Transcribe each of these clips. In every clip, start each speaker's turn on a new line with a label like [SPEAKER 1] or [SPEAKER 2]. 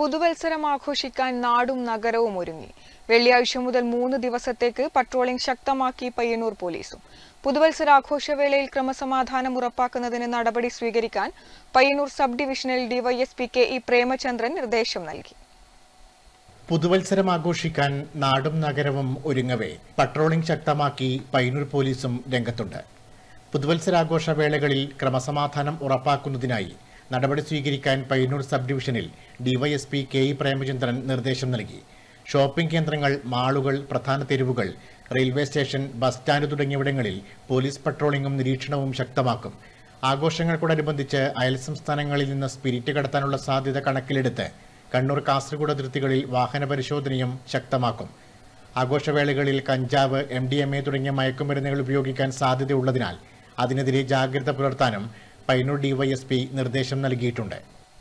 [SPEAKER 1] പുതുവത്സരം ആഘോഷിക്കാൻ നാടും നഗരവും ഒരുങ്ങി വെള്ളിയാഴ്ച മുതൽ മൂന്ന് ദിവസത്തേക്ക് പട്രോളിംഗ് ശക്തമാക്കി പയ്യന്നൂർ പോലീസും പുതുവത്സരാഘോഷവേളയിൽ ക്രമസമാധാനം ഉറപ്പാക്കുന്നതിന് നടപടി സ്വീകരിക്കാൻ Payyanur sub divisional DYSP K E Premachandran നിർദ്ദേശം നൽകി
[SPEAKER 2] പുതുവത്സരം ആഘോഷിക്കാൻ നാടും നഗരവും ഒരുങ്ങവേ പട്രോളിംഗ് ശക്തമാക്കി പയ്യന്നൂർ പോലീസും രംഗത്തുണ്ട് പുതുവത്സരാഘോഷ വേളകളിൽ ക്രമസമാധാനം ഉറപ്പാക്കുന്നതിനായി നടപടി സ്വീകരിക്കാൻ പയ്യന്നൂർ സബ് ഡിവിഷനിൽ ഡിവൈഎസ്പി കെ ഇ പ്രേമചന്ദ്രൻ നിർദ്ദേശം നൽകി ഷോപ്പിംഗ് കേന്ദ്രങ്ങൾ മാളുകൾ പ്രധാന തെരുവുകൾ റെയിൽവേ സ്റ്റേഷൻ ബസ് സ്റ്റാൻഡ് തുടങ്ങിയവിടങ്ങളിൽ പോലീസ് പട്രോളിംഗും നിരീക്ഷണവും ശക്തമാക്കും ആഘോഷങ്ങൾക്കോടനുബന്ധിച്ച് അയൽ സംസ്ഥാനങ്ങളിൽ നിന്ന് സ്പിരിറ്റ് കടത്താനുള്ള സാധ്യത കണക്കിലെടുത്ത് കണ്ണൂർ കാസർഗോഡ് അതിർത്തികളിൽ വാഹന പരിശോധനയും ശക്തമാക്കും ആഘോഷവേളകളിൽ കഞ്ചാവ് എം ഡി എം എ തുടങ്ങിയ മയക്കുമരുന്നുകൾ ഉപയോഗിക്കാൻ സാധ്യതയുള്ളതിനാൽ അതിനെതിരെ ജാഗ്രത പുലർത്താനും പയ്യന്നൂർ ഡിവൈഎസ്പി നിർദ്ദേശം നൽകിയിട്ടുണ്ട്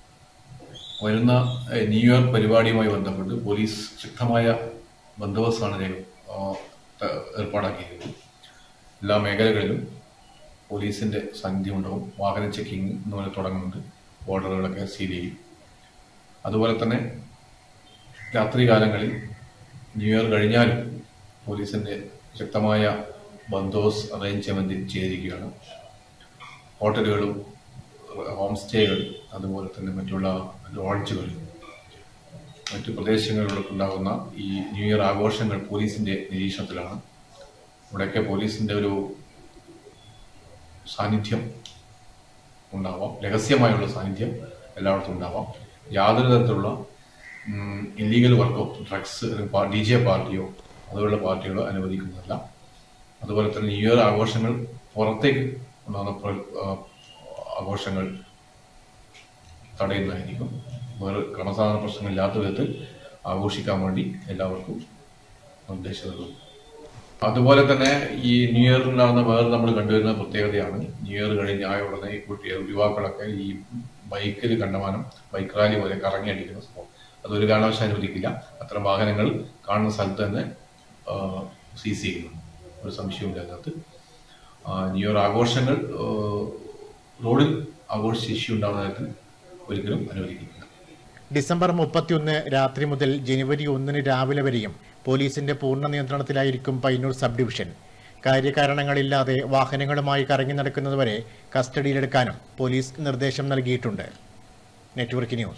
[SPEAKER 3] വരുന്ന ഏഹ്, ന്യൂ ഇയർ പരിപാടിയുമായി ബന്ധപ്പെട്ട് പോലീസ് ശക്തമായ ബന്ദോബസ്താണ് രേഖ- ആ, ത- ഏർപ്പാടാക്കിയിരിക്കുന്നത് എല്ലാ മേഖലകളിലും പോലീസിന്റെ സാന്നിധ്യം ഉണ്ടാവും വാഹന ചെക്കിംഗ് ഇന്നുപോലെ തുടങ്ങുന്നുണ്ട് ബോർഡറുകളൊക്കെ സീൽ ചെയ്യും അതുപോലെ തന്നെ രാത്രികാലങ്ങളിൽ ന്യൂ ഇയർ കഴിഞ്ഞാലും പോലീസിന്റെ ശക്തമായ ബന്ദോബസ് അറേഞ്ച്മെന്റ് ചെയ്തിരിക്കുകയാണ് ഹോട്ടലുകളും ഹോം സ്റ്റേകൾ അതുപോലെ തന്നെ മറ്റുള്ള ലോഡ്ജുകൾ മറ്റു പ്രദേശങ്ങളിലൂടെ ഉണ്ടാകുന്ന ഈ ന്യൂ ഇയർ ആഘോഷങ്ങൾ പോലീസിന്റെ നിരീക്ഷണത്തിലാണ് ഇവിടെയൊക്കെ പോലീസിന്റെ ഒരു സാന്നിധ്യം ഉണ്ടാവാം രഹസ്യമായുള്ള സാന്നിധ്യം എല്ലായിടത്തും ഉണ്ടാവാം യാതൊരു തരത്തിലുള്ള ഇല്ലീഗൽ വർക്കോ ഡ്രഗ്സ് ഡി ജെ പാർട്ടിയോ അതുപോലുള്ള പാർട്ടികളോ അനുവദിക്കുന്നതല്ല അതുപോലെ തന്നെ ന്യൂ ഇയർ ആഘോഷങ്ങൾ പുറത്തേക്ക് ഉണ്ടാകുന്ന പ്ര- ആ, ആഘോഷങ്ങൾ തടയുന്നതായിരിക്കും വേറെ ക്രമസാധന പ്രശ്നങ്ങളില്ലാത്ത വിധത്തിൽ ആഘോഷിക്കാൻ വേണ്ടി എല്ലാവർക്കും നിർദ്ദേശം നൽകും അതുപോലെ തന്നെ ഈ ന്യൂ ഇയറിനുണ്ടാകുന്ന വേറെ നമ്മൾ കണ്ടുവരുന്ന പ്രത്യേകതയാണ് ന്യൂ ഇയർ കഴിഞ്ഞായ ഉടനെ ഈ കുട്ടികൾ യുവാക്കളൊക്കെ ഈ ബൈക്കിൽ കണ്ടമാനം ബൈക്ക് റാലി പോലെ കറങ്ങി അടിക്കുന്ന സംഭവം അതൊരു കാരണവശാലും അനുവദിക്കില്ല അത്തരം വാഹനങ്ങൾ കാണുന്ന സ്ഥലത്ത് തന്നെ സീസ് ചെയ്യുന്നു ഒരു സംശയവും അതിനകത്ത് ആ, ന്യൂ ഇയർ ആഘോഷങ്ങൾ ആ, റോഡിൽ ആഘോഷ ശേഷി ഉണ്ടാകുന്ന തരത്തിൽ ഒരിക്കലും അനുവദിക്കുന്നില്ല
[SPEAKER 2] ഡിസംബർ മുപ്പത്തിയൊന്ന് രാത്രി മുതൽ ജനുവരി ഒന്നിന് രാവിലെ വരെയും പോലീസിന്റെ പൂർണ്ണ നിയന്ത്രണത്തിലായിരിക്കും പയ്യന്നൂർ സബ് ഡിവിഷൻ കാര്യകാരണങ്ങളില്ലാതെ വാഹനങ്ങളുമായി കറങ്ങി നടക്കുന്നതുവരെ കസ്റ്റഡിയിലെടുക്കാനും പോലീസ് നിർദ്ദേശം നൽകിയിട്ടുണ്ട് നെറ്റ്വർക്ക് ന്യൂസ്